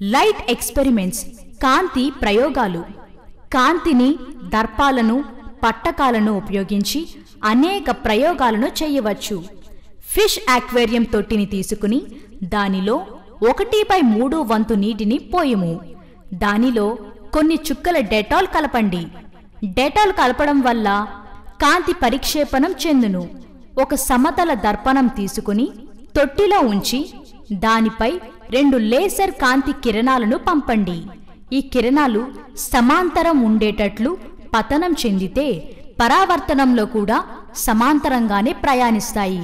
light experiments కాంతి ప్రయోగాలు కాంతిని దర్పాలను పట్టకాలను ఉపయోగించి అనేక ప్రయోగాలను చేయవచ్చు ఫిష్ ఆక్వేరియం తొట్టిని తీసుకుని దానిలో ఒకటి బై మూడు వంతు నీటిని పోయము దానిలో కొన్ని చుక్కల డెటాల్ కలపండి డెటాల్ కలపడం వల్ల కాంతి పరిక్షేపణం చెందును ఒక సమతల దర్పణం తీసుకుని తొట్టిలో ఉంచి దానిపై రెండు లేసర్ కాంతి కిరణాలను పంపండి ఈ కిరణాలు సమాంతరం ఉండేటట్లు పతనం చెందితే పరావర్తనంలో కూడా సమాంతరంగానే ప్రయాణిస్తాయి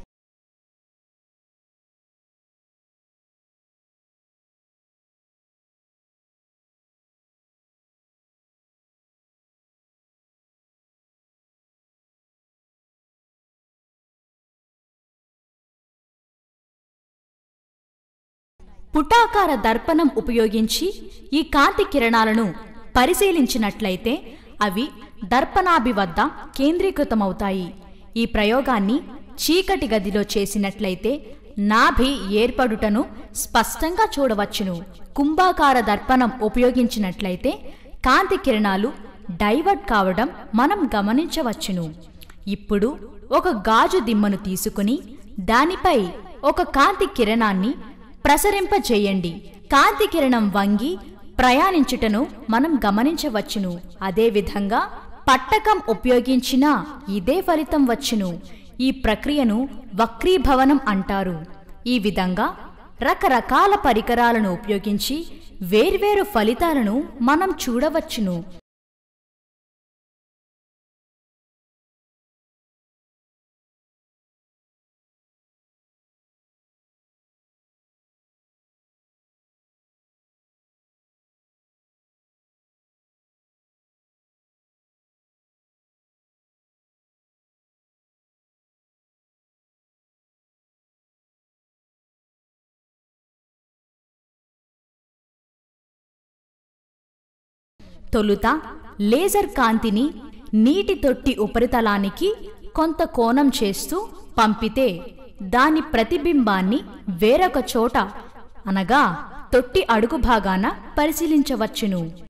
పుటాకార దర్పణం ఉపయోగించి ఈ కాంతి కిరణాలను పరిశీలించినట్లయితే అవి దర్పణాభి వద్ద కేంద్రీకృతమవుతాయి ఈ ప్రయోగాన్ని చీకటి గదిలో చేసినట్లయితే నాభి ఏర్పడుటను స్పష్టంగా చూడవచ్చును కుంభాకార దర్పణం ఉపయోగించినట్లయితే కాంతి కిరణాలు డైవర్ట్ కావడం మనం గమనించవచ్చును ఇప్పుడు ఒక గాజు దిమ్మను తీసుకుని దానిపై ఒక కాంతి కిరణాన్ని ప్రసరింపచేయండి కాంతి కిరణం వంగి ప్రయాణించుటను మనం గమనించవచ్చును అదేవిధంగా పట్టకం ఉపయోగించిన ఇదే ఫలితం వచ్చును ఈ ప్రక్రియను వక్రీభవనం అంటారు ఈ విధంగా రకరకాల పరికరాలను ఉపయోగించి వేర్వేరు ఫలితాలను మనం చూడవచ్చును తొలుత లేజర్ కాంతిని నీటి తొట్టి ఉపరితలానికి కొంత కోణం చేస్తూ పంపితే దాని ప్రతిబింబాన్ని వేరొక చోట అనగా తొట్టి అడుగు భాగాన పరిశీలించవచ్చును